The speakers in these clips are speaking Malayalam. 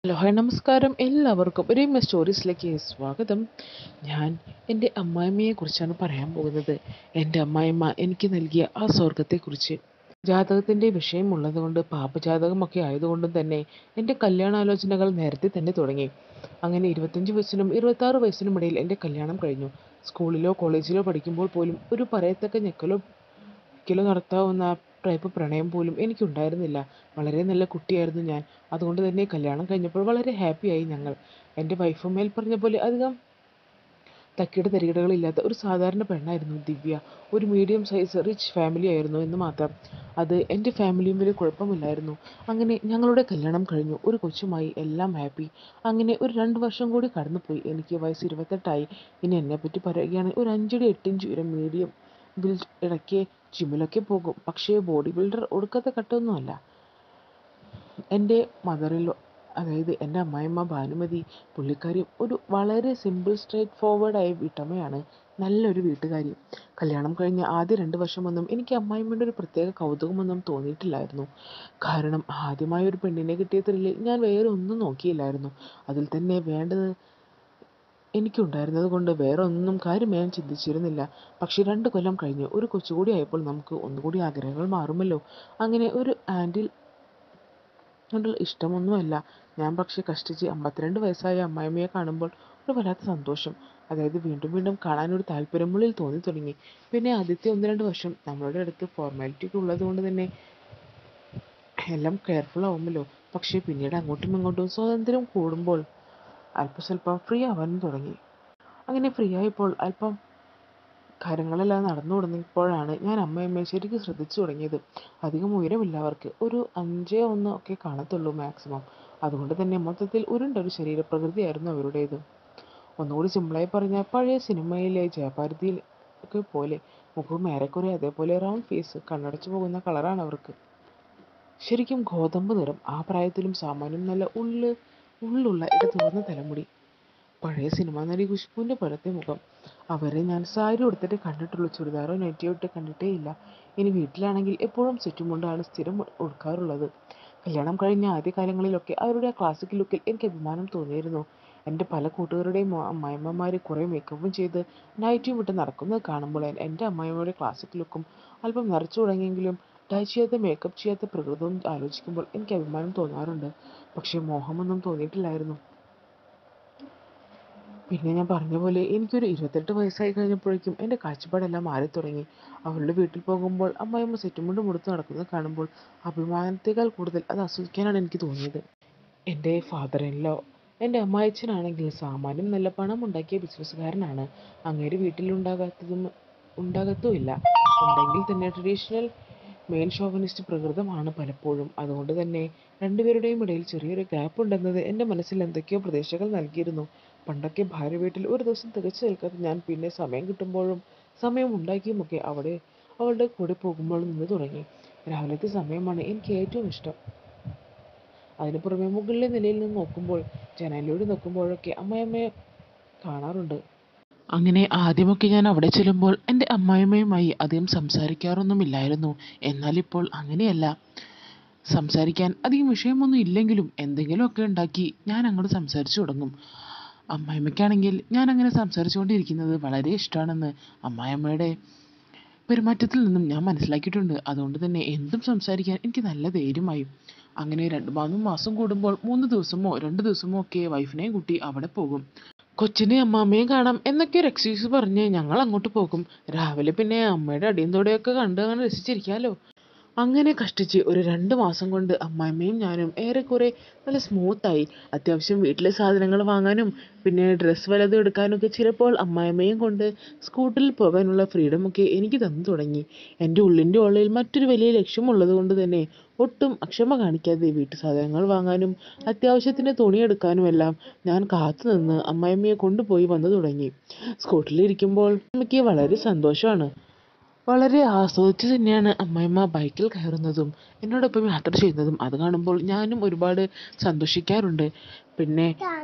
ഹലോ ഹായ് നമസ്കാരം എല്ലാവർക്കും ഒരു എം സ്റ്റോറീസിലേക്ക് സ്വാഗതം ഞാൻ എൻ്റെ അമ്മായിമ്മയെക്കുറിച്ചാണ് പറയാൻ പോകുന്നത് എൻ്റെ അമ്മായിമ്മ എനിക്ക് നൽകിയ ആ സ്വർഗത്തെക്കുറിച്ച് ജാതകത്തിൻ്റെ വിഷയമുള്ളത് കൊണ്ട് പാപജാതകമൊക്കെ ആയതുകൊണ്ടും തന്നെ എൻ്റെ കല്യാണാലോചനകൾ നേരത്തെ തന്നെ തുടങ്ങി അങ്ങനെ ഇരുപത്തഞ്ച് വയസ്സിനും ഇരുപത്താറ് വയസ്സിനും ഇടയിൽ എൻ്റെ കല്യാണം കഴിഞ്ഞു സ്കൂളിലോ കോളേജിലോ പഠിക്കുമ്പോൾ പോലും ഒരു പറയത്തക്ക ഞെക്കലോ കിലോ നടത്താവുന്ന ടൈപ്പ് പ്രണയം പോലും എനിക്കുണ്ടായിരുന്നില്ല വളരെ നല്ല കുട്ടിയായിരുന്നു ഞാൻ അതുകൊണ്ട് തന്നെ കല്യാണം കഴിഞ്ഞപ്പോൾ വളരെ ഹാപ്പിയായി ഞങ്ങൾ എൻ്റെ വൈഫ് മേൽ പറഞ്ഞ പോലെ അധികം തക്കിയുടെ തരികിടകളില്ലാത്ത ഒരു സാധാരണ പെണ്ണായിരുന്നു ദിവ്യ ഒരു മീഡിയം സൈസ് റിച്ച് ഫാമിലി ആയിരുന്നു എന്ന് മാത്രം അത് എൻ്റെ ഫാമിലിയും വലിയ കുഴപ്പമില്ലായിരുന്നു അങ്ങനെ ഞങ്ങളുടെ കല്യാണം കഴിഞ്ഞു ഒരു കൊച്ചുമായി എല്ലാം ഹാപ്പി അങ്ങനെ ഒരു രണ്ട് വർഷം കൂടി കടന്നുപോയി എനിക്ക് വയസ്സ് ഇരുപത്തെട്ടായി ഇനി എന്നെപ്പറ്റി പറയുകയാണെങ്കിൽ ഒരു അഞ്ചടി എട്ടിഞ്ച് ഉയരം മീഡിയം ബിൽഡ് ഇടയ്ക്ക് ജിമ്മിലൊക്കെ പോകും പക്ഷേ ബോഡി ബിൽഡർ ഒടുക്കത്തെ കട്ടൊന്നുമല്ല എൻ്റെ മദറിലോ അതായത് എൻ്റെ അമ്മായിമ്മ ഭാനുമതി പുള്ളിക്കാരി ഒരു വളരെ സിമ്പിൾ സ്ട്രേറ്റ് ഫോർവേഡായ വീട്ടമ്മയാണ് നല്ലൊരു വീട്ടുകാരി കല്യാണം കഴിഞ്ഞ ആദ്യ രണ്ട് വർഷമൊന്നും എനിക്ക് അമ്മായിമ്മയുടെ ഒരു പ്രത്യേക കൗതുകമൊന്നും തോന്നിയിട്ടില്ലായിരുന്നു കാരണം ആദ്യമായി ഒരു പെണ്ണിനെ കിട്ടിയ ത്രില്ലിൽ ഞാൻ വേറെ ഒന്നും നോക്കിയില്ലായിരുന്നു അതിൽ തന്നെ വേണ്ടത് എനിക്കുണ്ടായിരുന്നത് കൊണ്ട് വേറെ ഒന്നും കാര്യം ഞാൻ ചിന്തിച്ചിരുന്നില്ല പക്ഷേ രണ്ട് കൊല്ലം കഴിഞ്ഞ് ഒരു കൊച്ചുകൂടി ആയപ്പോൾ നമുക്ക് ഒന്നുകൂടി ആഗ്രഹങ്ങൾ മാറുമല്ലോ അങ്ങനെ ഒരു ആൻറ്റിൽ ണ്ടുള്ള ഇഷ്ടമൊന്നുമല്ല ഞാൻ പക്ഷേ കഷ്ടിച്ച് അമ്പത്തിരണ്ട് വയസ്സായ അമ്മായിമ്മയെ കാണുമ്പോൾ ഒരു വല്ലാത്ത സന്തോഷം അതായത് വീണ്ടും വീണ്ടും കാണാനൊരു താല്പര്യമുള്ളിൽ തോന്നി തുടങ്ങി പിന്നെ ആദ്യത്തെ ഒന്ന് രണ്ട് വർഷം നമ്മളുടെ അടുത്ത് ഫോർമാലിറ്റി ഒക്കെ ഉള്ളത് കൊണ്ട് തന്നെ എല്ലാം കെയർഫുൾ ആവുമല്ലോ പക്ഷേ പിന്നീട് അങ്ങോട്ടും ഇങ്ങോട്ടും സ്വാതന്ത്ര്യം കൂടുമ്പോൾ അല്പം സ്വല്പം ഫ്രീ ആവാനും തുടങ്ങി അങ്ങനെ ഫ്രീ ആയപ്പോൾ അല്പം കാര്യങ്ങളെല്ലാം നടന്നു തുടങ്ങിയപ്പോഴാണ് ഞാൻ അമ്മയമ്മയെ ശരിക്കും ശ്രദ്ധിച്ചു തുടങ്ങിയത് അധികം ഉയരമില്ല അവർക്ക് ഒരു അഞ്ചേ ഒന്ന് ഒക്കെ കാണത്തുള്ളൂ മാക്സിമം അതുകൊണ്ട് തന്നെ മൊത്തത്തിൽ ഉരുണ്ടൊരു ശരീരപ്രകൃതിയായിരുന്നു അവരുടേത് ഒന്നുകൂടി സിമ്പിളായി പറഞ്ഞാൽ പഴയ സിനിമയിലെ ജയഭാരതിയിൽ ഒക്കെ പോലെ മുഖവും ഏറെക്കുറെ അതേപോലെ റൗണ്ട് ഫേസ് കണ്ണടച്ചു പോകുന്ന കളറാണ് അവർക്ക് ശരിക്കും ഗോതമ്പ് നിറം ആ പ്രായത്തിലും സാമാന്യം നല്ല ഉള്ള് ഉള്ളുള്ള ഇടതുറന്ന തലമുടി പഴയ സിനിമാ നടി ഖുഷ്ബുവിൻ്റെ പോലത്തെ മുഖം അവരെ ഞാൻ സാരി ഉടുത്തിട്ട് കണ്ടിട്ടുള്ളൂ ചുരിദാറോ നെറ്റിയോ ഇട്ട് കണ്ടിട്ടേ ഇല്ല ഇനി വീട്ടിലാണെങ്കിൽ എപ്പോഴും സെറ്റുമുണ്ടാണ് സ്ഥിരം ഉടുക്കാറുള്ളത് കല്യാണം കഴിഞ്ഞ ആദ്യ കാലങ്ങളിലൊക്കെ അവരുടെ ക്ലാസിക് ലുക്കിൽ എനിക്ക് അഭിമാനം തോന്നിയിരുന്നു എൻ്റെ പല കൂട്ടുകാരുടെയും അമ്മായിമ്മമാർ കുറേ മേക്കപ്പും ചെയ്ത് നൈറ്റിയും വിട്ട് നടക്കുന്നത് കാണുമ്പോൾ എൻ്റെ അമ്മായിമ്മയുടെ ക്ലാസിക് ലുക്കും അല്പം നിറച്ചു തുടങ്ങിയെങ്കിലും ഡൈ ചെയ്യാത്ത മേക്കപ്പ് ചെയ്യാത്ത പ്രകൃതവും ആലോചിക്കുമ്പോൾ എനിക്ക് അഭിമാനം തോന്നാറുണ്ട് പക്ഷേ മോഹമൊന്നും തോന്നിയിട്ടില്ലായിരുന്നു പിന്നെ ഞാൻ പറഞ്ഞ പോലെ എനിക്കൊരു ഇരുപത്തെട്ട് വയസ്സായി കഴിഞ്ഞപ്പോഴേക്കും എൻ്റെ കാഴ്ചപ്പാടെല്ലാം മാറി തുടങ്ങി അവളുടെ വീട്ടിൽ പോകുമ്പോൾ അമ്മായിമ്മ സെറ്റുമുണ്ട് മുടുത്ത് നടക്കുന്നത് കാണുമ്പോൾ അഭിമാനത്തേക്കാൾ കൂടുതൽ അത് ആസ്വദിക്കാനാണ് എനിക്ക് തോന്നിയത് എൻ്റെ ഫാദർ ഇൻ ലോ എൻ്റെ അമ്മായച്ചനാണെങ്കിൽ സാമാന്യം നല്ല പണം ഉണ്ടാക്കിയ ബിസിനസ്സുകാരനാണ് അങ്ങേര് വീട്ടിലുണ്ടാകാത്തതും ഉണ്ടാകത്തുമില്ല ഉണ്ടെങ്കിൽ തന്നെ ട്രഡീഷണൽ മെയിൻ ഷോവനിസ്റ്റ് പ്രകൃതമാണ് പലപ്പോഴും അതുകൊണ്ട് തന്നെ രണ്ടുപേരുടെയും ഇടയിൽ ചെറിയൊരു ഗ്യാപ്പ് ഉണ്ടെന്നത് എൻ്റെ മനസ്സിൽ എന്തൊക്കെയോ പ്രതീക്ഷകൾ നൽകിയിരുന്നു പണ്ടൊക്കെ ഭാര്യ വീട്ടിൽ ഒരു ദിവസം തികച്ചു നിൽക്കാത്ത ഞാൻ പിന്നെ സമയം കിട്ടുമ്പോഴും സമയം ഉണ്ടാക്കിയുമൊക്കെ അവിടെ അവളുടെ കൂടെ പോകുമ്പോൾ നിന്ന് തുടങ്ങി രാവിലത്തെ സമയമാണ് എനിക്ക് ഏറ്റവും ഇഷ്ടം അതിനു പുറമെ മുകളിലെ നിലയിൽ നിന്ന് നോക്കുമ്പോൾ ജനലിലൂടെ നോക്കുമ്പോഴൊക്കെ അമ്മായിയമ്മയെ കാണാറുണ്ട് അങ്ങനെ ആദ്യമൊക്കെ ഞാൻ അവിടെ ചെല്ലുമ്പോൾ എൻ്റെ അമ്മായിമ്മയുമായി അധികം സംസാരിക്കാറൊന്നുമില്ലായിരുന്നു എന്നാൽ ഇപ്പോൾ അങ്ങനെയല്ല സംസാരിക്കാൻ അധികം വിഷയമൊന്നും ഇല്ലെങ്കിലും എന്തെങ്കിലുമൊക്കെ ഉണ്ടാക്കി ഞാൻ അങ്ങോട്ട് സംസാരിച്ചു തുടങ്ങും അമ്മായിമ്മയ്ക്കാണെങ്കിൽ ഞാൻ അങ്ങനെ സംസാരിച്ചുകൊണ്ടിരിക്കുന്നത് വളരെ ഇഷ്ടമാണെന്ന് അമ്മായിമ്മയുടെ പെരുമാറ്റത്തിൽ നിന്നും ഞാൻ മനസ്സിലാക്കിയിട്ടുണ്ട് അതുകൊണ്ട് തന്നെ എന്തും സംസാരിക്കാൻ എനിക്ക് നല്ല ധൈര്യമായി അങ്ങനെ രണ്ട് മൂന്ന് മാസം കൂടുമ്പോൾ മൂന്ന് ദിവസമോ രണ്ട് ദിവസമോ ഒക്കെ വൈഫിനെയും കൂട്ടി അവിടെ പോകും കൊച്ചിനെ അമ്മാമ്മയും കാണാം എന്നൊക്കെ ഒരു എക്സ്ക്യൂസ് പറഞ്ഞ് ഞങ്ങൾ അങ്ങോട്ട് പോകും രാവിലെ പിന്നെ അമ്മയുടെ അടിയും തോടെയൊക്കെ കണ്ട് അങ്ങനെ രസിച്ചിരിക്കാമല്ലോ അങ്ങനെ കഷ്ടിച്ച് ഒരു രണ്ട് മാസം കൊണ്ട് അമ്മായിമ്മയും ഞാനും ഏറെക്കുറെ നല്ല സ്മൂത്തായി അത്യാവശ്യം വീട്ടിലെ സാധനങ്ങൾ വാങ്ങാനും പിന്നെ ഡ്രസ്സ് വല്ലതും എടുക്കാനൊക്കെ ചിലപ്പോൾ അമ്മായിമ്മയും കൊണ്ട് സ്കൂട്ടറിൽ പോകാനുള്ള ഫ്രീഡമൊക്കെ എനിക്ക് തന്നു തുടങ്ങി എൻ്റെ ഉള്ളിൻ്റെ ഉള്ളിൽ മറ്റൊരു വലിയ ലക്ഷ്യമുള്ളത് കൊണ്ട് തന്നെ ഒട്ടും അക്ഷമ കാണിക്കാതെ വീട്ടു സാധനങ്ങൾ വാങ്ങാനും അത്യാവശ്യത്തിന് തുണിയെടുക്കാനുമെല്ലാം ഞാൻ കാത്തു നിന്ന് അമ്മായിമ്മയെ കൊണ്ടുപോയി വന്നു തുടങ്ങി സ്കൂട്ടറിൽ ഇരിക്കുമ്പോൾ എനിക്ക് വളരെ സന്തോഷമാണ് വളരെ ആസ്വദിച്ച് തന്നെയാണ് അമ്മായിമ്മ ബൈക്കിൽ കയറുന്നതും എന്നോടൊപ്പം യാത്ര ചെയ്യുന്നതും അത് കാണുമ്പോൾ ഞാനും ഒരുപാട് സന്തോഷിക്കാറുണ്ട് പിന്നെ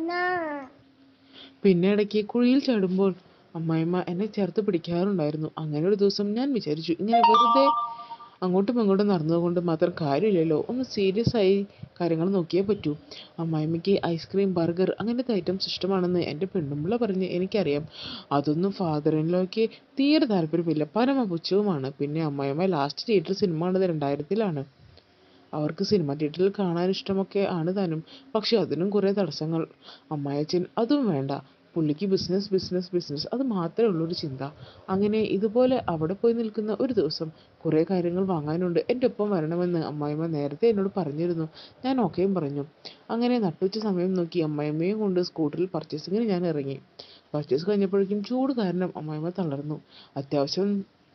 പിന്നെ ഇടയ്ക്ക് കുഴിയിൽ ചാടുമ്പോൾ അമ്മായിമ്മ എന്നെ ചേർത്ത് പിടിക്കാറുണ്ടായിരുന്നു അങ്ങനെ ഒരു ദിവസം ഞാൻ വിചാരിച്ചു ഇങ്ങനെ വെറുതെ അങ്ങോട്ടും ഇങ്ങോട്ടും നടന്നതുകൊണ്ട് മാത്രം കാര്യമില്ലല്ലോ ഒന്ന് സീരിയസ് ആയി കാര്യങ്ങൾ നോക്കിയേ പറ്റൂ അമ്മായിമ്മയ്ക്ക് ഐസ്ക്രീം ബർഗർ അങ്ങനത്തെ ഐറ്റംസ് ഇഷ്ടമാണെന്ന് എൻ്റെ പെണ്ണുമ്പിള്ള പറഞ്ഞ് എനിക്കറിയാം അതൊന്നും ഫാദറിനിലേക്ക് തീരെ താല്പര്യമില്ല പരമപുച്ഛവുമാണ് പിന്നെ അമ്മായിമ്മ ലാസ്റ്റ് തിയേറ്റർ സിനിമ കണ്ടത് രണ്ടായിരത്തിലാണ് അവർക്ക് സിനിമ തിയേറ്ററിൽ കാണാൻ ഇഷ്ടമൊക്കെ ആണ് താനും പക്ഷെ അതിനും കുറേ തടസ്സങ്ങൾ അമ്മായച്ചൻ അതും വേണ്ട പുള്ളിക്ക് ബിസിനസ് ബിസിനസ് ബിസിനസ് അത് മാത്രമേ ഉള്ളൊരു ചിന്ത അങ്ങനെ ഇതുപോലെ അവിടെ പോയി നിൽക്കുന്ന ഒരു ദിവസം കുറേ കാര്യങ്ങൾ വാങ്ങാനുണ്ട് എൻ്റെ ഒപ്പം വരണമെന്ന് അമ്മായിമ്മ നേരത്തെ എന്നോട് പറഞ്ഞിരുന്നു ഞാൻ ഓക്കെയും പറഞ്ഞു അങ്ങനെ നട്ടുച്ച സമയം നോക്കി അമ്മായിമ്മയും കൊണ്ട് സ്കൂട്ടറിൽ പർച്ചേസിങ്ങിന് ഞാൻ ഇറങ്ങി പർച്ചേസ് കഴിഞ്ഞപ്പോഴേക്കും ചൂട് കാരണം അമ്മായിമ്മ തളർന്നു അത്യാവശ്യം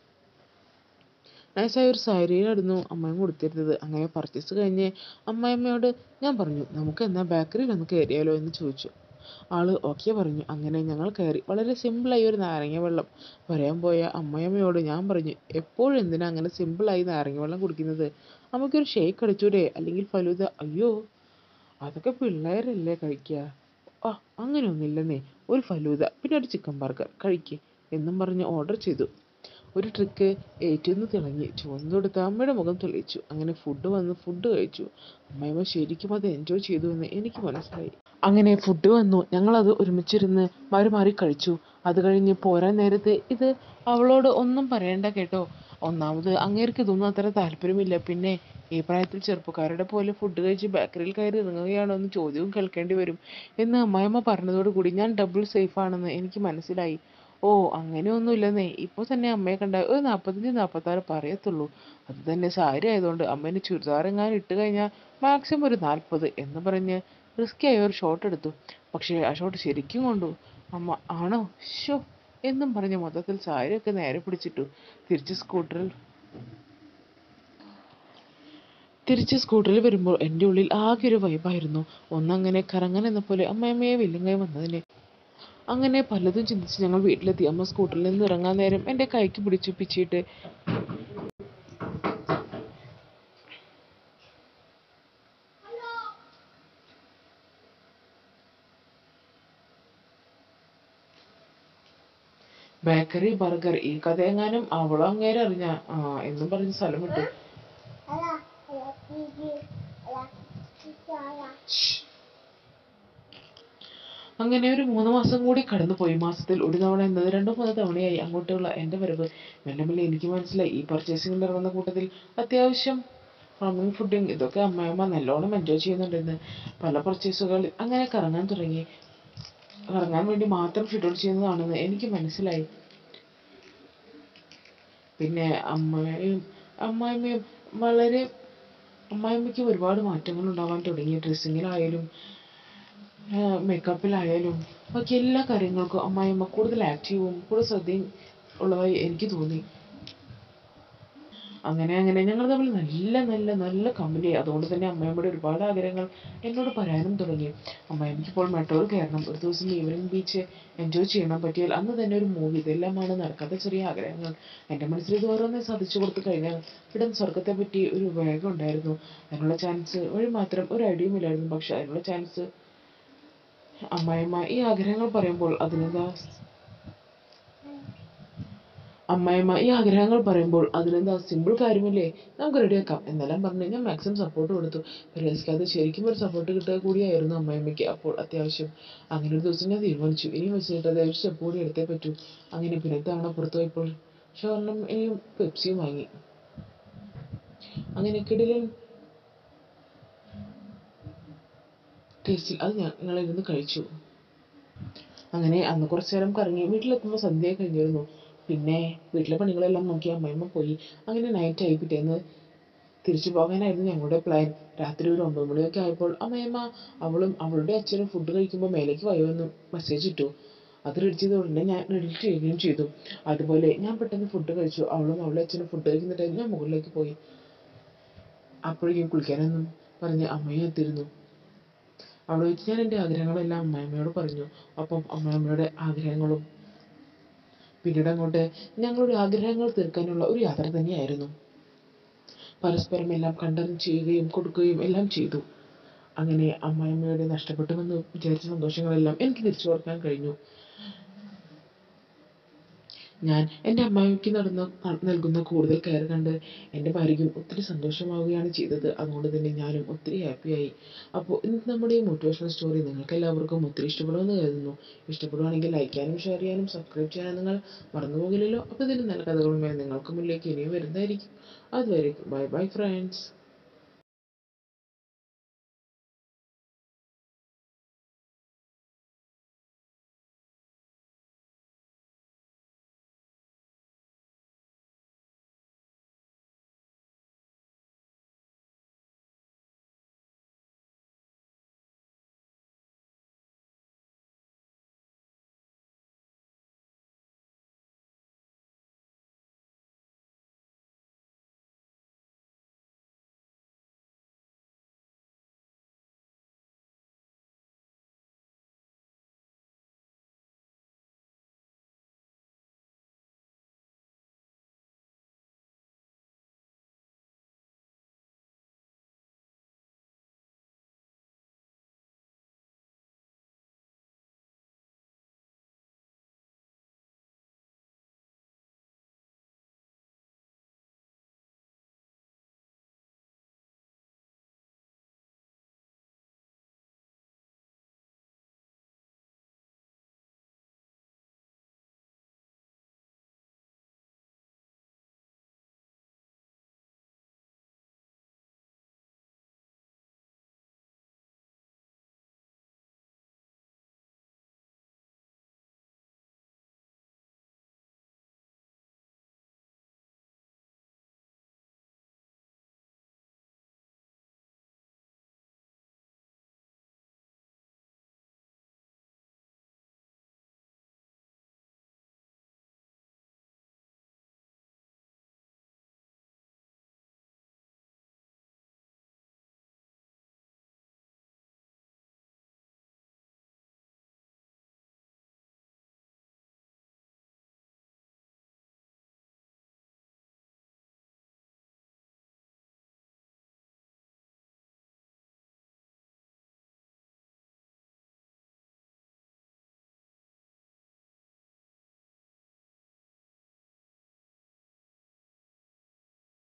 നൈസായ ഒരു സാരിയായിരുന്നു അമ്മായിമ്മ കൊടുത്തിരുന്നത് അങ്ങനെ പർച്ചേസ് കഴിഞ്ഞ് അമ്മായിമ്മയോട് ഞാൻ പറഞ്ഞു നമുക്ക് എന്നാൽ ബേക്കറിയിൽ ഒന്ന് കയറിയാലോ എന്ന് ചോദിച്ചു ആള് ഓക്കെ പറഞ്ഞു അങ്ങനെ ഞങ്ങൾ കയറി വളരെ സിമ്പിളായി ഒരു നാരങ്ങ വെള്ളം പറയാൻ പോയ അമ്മായിമ്മയോട് ഞാൻ പറഞ്ഞു എപ്പോഴും എന്തിനാ അങ്ങനെ സിമ്പിളായി നാരങ്ങ വെള്ളം കുടിക്കുന്നത് നമുക്കൊരു ഷേക്ക് അടിച്ചൂടെ അല്ലെങ്കിൽ ഫലൂദ അയ്യോ അതൊക്കെ പിള്ളേരല്ലേ കഴിക്കുക ആ അങ്ങനെയൊന്നുമില്ലെന്നേ ഒരു ഫലൂദ പിന്നെ ഒരു ചിക്കൻ ബർഗർ കഴിക്ക് എന്നും പറഞ്ഞ് ഓർഡർ ചെയ്തു ഒരു ട്രിക്ക് ഏറ്റുന്ന് തിളങ്ങി ചുവന്നു കൊടുത്ത അമ്മയുടെ മുഖം തെളിയിച്ചു അങ്ങനെ ഫുഡ് വന്ന് ഫുഡ് കഴിച്ചു അമ്മായിമ്മ ശരിക്കും അത് എൻജോയ് ചെയ്തു എന്ന് എനിക്ക് മനസ്സിലായി അങ്ങനെ ഫുഡ് വന്നു ഞങ്ങളത് ഒരുമിച്ചിരുന്ന് മാറി മാറി കഴിച്ചു അത് കഴിഞ്ഞ് പോരാൻ നേരത്ത് ഇത് അവളോട് ഒന്നും പറയണ്ട കേട്ടോ ഒന്നാമത് അങ്ങേർക്ക് ഇതൊന്നും അത്ര താല്പര്യമില്ല പിന്നെ ഈ പ്രായത്തിൽ ചെറുപ്പക്കാരുടെ പോലെ ഫുഡ് കഴിച്ച് ബേക്കറിയിൽ കയറി ഇറങ്ങുകയാണോ എന്ന് ചോദ്യവും കേൾക്കേണ്ടി വരും എന്ന് അമ്മായിമ്മ പറഞ്ഞതോടുകൂടി ഞാൻ ഡബിൾ സേഫ് ആണെന്ന് എനിക്ക് മനസ്സിലായി ഓ അങ്ങനെയൊന്നുമില്ലെന്നേ ഇപ്പോൾ തന്നെ അമ്മയെ കണ്ട ഒരു നാൽപ്പത്തഞ്ച് നാൽപ്പത്താറ് പറയത്തുള്ളൂ അത് തന്നെ സാരി ആയതുകൊണ്ട് അമ്മേനെ ചുരിദാർ എങ്ങാനും ഇട്ട് കഴിഞ്ഞാൽ മാക്സിമം ഒരു നാൽപ്പത് എന്ന് പറഞ്ഞ് റിസ്കി ആയ ഒരു ഷോട്ട് എടുത്തു പക്ഷേ ആ ഷോട്ട് ശരിക്കും കൊണ്ടു അമ്മ ആണോ ഷോ എന്നും പറഞ്ഞ് മൊത്തത്തിൽ സാരിയൊക്കെ നേരെ പിടിച്ചിട്ടു തിരിച്ച് സ്കൂട്ടറിൽ തിരിച്ച് സ്കൂട്ടറിൽ വരുമ്പോൾ എൻ്റെ ഉള്ളിൽ ആകെ ഒരു വൈബായിരുന്നു ഒന്നങ്ങനെ കറങ്ങാൻ എന്ന പോലെ അമ്മയമ്മയെ വില്ലുങ്ങായി വന്നതിന് അങ്ങനെ പലതും ചിന്തിച്ച് ഞങ്ങൾ വീട്ടിലെത്തി അമ്മ സ്കൂട്ടറിൽ നിന്ന് ഇറങ്ങാൻ നേരം എൻ്റെ കൈക്ക് പിടിച്ചു പിച്ചിട്ട് ബേക്കറി ബർഗർ ഈ കഥ എങ്ങാനും അവളോ അങ്ങേരെ അറിഞ്ഞ ആ എന്നും പറഞ്ഞ് സ്ഥലം വിട്ടു ശ്ശ്. അങ്ങനെ ഒരു മൂന്ന് മാസം കൂടി കടന്നുപോയി മാസത്തിൽ ഒരു തവണ എന്നത് രണ്ടോ മൂന്നോ തവണയായി അങ്ങോട്ടുള്ള എൻ്റെ വരവ് മെല്ലെ മെല്ലെ എനിക്ക് മനസ്സിലായി ഈ പർച്ചേസിംഗിൽ ഇറങ്ങുന്ന കൂട്ടത്തിൽ അത്യാവശ്യം റമ്മിങ് ഫുഡിങ് ഇതൊക്കെ അമ്മയമ്മ നല്ലോണം എൻജോയ് ചെയ്യുന്നുണ്ടെന്ന് പല പർച്ചേസുകൾ അങ്ങനെ കറങ്ങാൻ തുടങ്ങി കറങ്ങാൻ വേണ്ടി മാത്രം ഷെഡ്യൂൾ ചെയ്യുന്നതാണെന്ന് എനിക്ക് മനസ്സിലായി പിന്നെ അമ്മയും അമ്മായിമ്മയും വളരെ അമ്മായിമ്മയ്ക്ക് ഒരുപാട് മാറ്റങ്ങൾ ഉണ്ടാവാൻ തുടങ്ങി ഡ്രസ്സിങ്ങിലായാലും മേക്കപ്പിലായാലും ബാക്കി എല്ലാ കാര്യങ്ങൾക്കും അമ്മായിമ്മ കൂടുതൽ ആക്റ്റീവും കൂടുതൽ ശ്രദ്ധയും ഉള്ളതായി എനിക്ക് തോന്നി അങ്ങനെ അങ്ങനെ ഞങ്ങൾ തമ്മിൽ നല്ല നല്ല നല്ല കമ്പനി അതുകൊണ്ട് തന്നെ അമ്മയമ്മയുടെ ഒരുപാട് ആഗ്രഹങ്ങൾ എന്നോട് പറയാനും തുടങ്ങി അമ്മയമ്മയ്ക്ക് ഇപ്പോൾ മെട്രോയിൽ കയറണം ഒരു ദിവസം ഈവനിങ് ബീച്ച് എൻജോയ് ചെയ്യണം പറ്റിയാൽ അന്ന് തന്നെ ഒരു മൂവി ഇതെല്ലാമാണ് നടക്കാത്ത ചെറിയ ആഗ്രഹങ്ങൾ എൻ്റെ മനസ്സിൽ ഇത് ഓരോന്നേ സാധിച്ചു കൊടുത്തു കഴിഞ്ഞാൽ ഇടം സ്വർഗത്തെ പറ്റി ഒരു വേഗം ഉണ്ടായിരുന്നു അതിനുള്ള ചാൻസ് വഴി മാത്രം ഒരു ഐഡിയയും ഇല്ലായിരുന്നു പക്ഷെ അതിനുള്ള ചാൻസ് അമ്മായിമ്മ ഈ ആഗ്രഹങ്ങൾ പറയുമ്പോൾ അതിനെന്താ അമ്മായിമ്മ ഈ ആഗ്രഹങ്ങൾ പറയുമ്പോൾ അതിനെന്താ സിമ്പിൾ കാര്യമല്ലേ നമുക്ക് റെഡിയാക്കാം എന്നെല്ലാം പറഞ്ഞ് ഞാൻ മാക്സിമം സപ്പോർട്ട് കൊടുത്തു റിയൽസ്ക്ക് ശരിക്കും ഒരു സപ്പോർട്ട് കിട്ടുക കൂടിയായിരുന്നു അമ്മായിമ്മയ്ക്ക് അപ്പോൾ അത്യാവശ്യം അങ്ങനെ ഒരു ദിവസം ഞാൻ തീരുമാനിച്ചു ഇനി വെച്ചിട്ട് അത് ഒരു സ്റ്റെപ്പ് കൂടി എടുത്തേ പറ്റൂ അങ്ങനെ പിന്നെ തവണ പുറത്തു പോയപ്പോൾ ഷവർണയും പെപ്സിയും വാങ്ങി അങ്ങനെ കിടിലൻ ടേസ്റ്റിൽ അത് ഞങ്ങളിരുന്ന് കഴിച്ചു അങ്ങനെ അന്ന് കുറച്ചു നേരം കറങ്ങി വീട്ടിലെത്തുമ്പോൾ സന്ധ്യ കഴിഞ്ഞിരുന്നു പിന്നെ വീട്ടിലെ പണികളെല്ലാം നോക്കി അമ്മയമ്മ പോയി അങ്ങനെ നൈറ്റ് ആയി പിറ്റേന്ന് തിരിച്ചു പോകാനായിരുന്നു ഞങ്ങളുടെ പ്ലാൻ രാത്രി ഒരു ഒമ്പത് മണിയൊക്കെ ആയപ്പോൾ അമ്മയമ്മ അവളും അവളുടെ അച്ഛനും ഫുഡ് കഴിക്കുമ്പോൾ മേലേക്ക് വയോന്ന് മെസ്സേജ് ഇട്ടു അത് റെഡി ചെയ്ത ഉടനെ ഞാൻ എഡിറ്റ് ചെയ്യുകയും ചെയ്തു അതുപോലെ ഞാൻ പെട്ടെന്ന് ഫുഡ് കഴിച്ചു അവളും അവളുടെ അച്ഛനും ഫുഡ് കഴിക്കുന്ന ടൈം ഞാൻ മുകളിലേക്ക് പോയി അപ്പോഴേക്കും കുളിക്കാനൊന്നും പറഞ്ഞ് അമ്മയും എത്തിയിരുന്നു അവൾ വെച്ച് ഞാൻ എൻ്റെ ആഗ്രഹങ്ങളെല്ലാം അമ്മായിമ്മയോട് പറഞ്ഞു ഒപ്പം അമ്മായിമ്മയുടെ ആഗ്രഹങ്ങളും പിന്നീട് അങ്ങോട്ട് ഞങ്ങളുടെ ആഗ്രഹങ്ങൾ തീർക്കാനുള്ള ഒരു യാത്ര തന്നെയായിരുന്നു പരസ്പരം എല്ലാം കണ്ടറിഞ്ഞ് ചെയ്യുകയും കൊടുക്കുകയും എല്ലാം ചെയ്തു അങ്ങനെ അമ്മായിമ്മയുടെ നഷ്ടപ്പെട്ടുവെന്ന് വിചാരിച്ച സന്തോഷങ്ങളെല്ലാം എനിക്ക് തിരിച്ചു കൊടുക്കാൻ കഴിഞ്ഞു ഞാൻ എൻ്റെ അമ്മായിക്ക് നടന്ന നൽകുന്ന കൂടുതൽ കെയർ കണ്ട് എൻ്റെ ഭാര്യയ്ക്കും ഒത്തിരി സന്തോഷമാവുകയാണ് ചെയ്തത് അതുകൊണ്ട് തന്നെ ഞാനും ഒത്തിരി ഹാപ്പിയായി അപ്പോൾ ഇന്നത്തെ നമ്മുടെ ഈ മോട്ടിവേഷണൽ സ്റ്റോറി നിങ്ങൾക്ക് എല്ലാവർക്കും ഒത്തിരി ഇഷ്ടപ്പെടുമെന്ന് കരുതുന്നു ഇഷ്ടപ്പെടുവാണെങ്കിൽ ലൈക്ക് ചെയ്യാനും ഷെയർ ചെയ്യാനും സബ്സ്ക്രൈബ് ചെയ്യാനും നിങ്ങൾ മറന്നു പോകില്ലല്ലോ അപ്പോൾ ഇതിന് നല്ല കഥകളുമായി നിങ്ങൾക്ക് മുന്നിലേക്ക് ഇനിയും വരുന്നതായിരിക്കും അതുവരെ ബൈ ബൈ ഫ്രണ്ട്സ്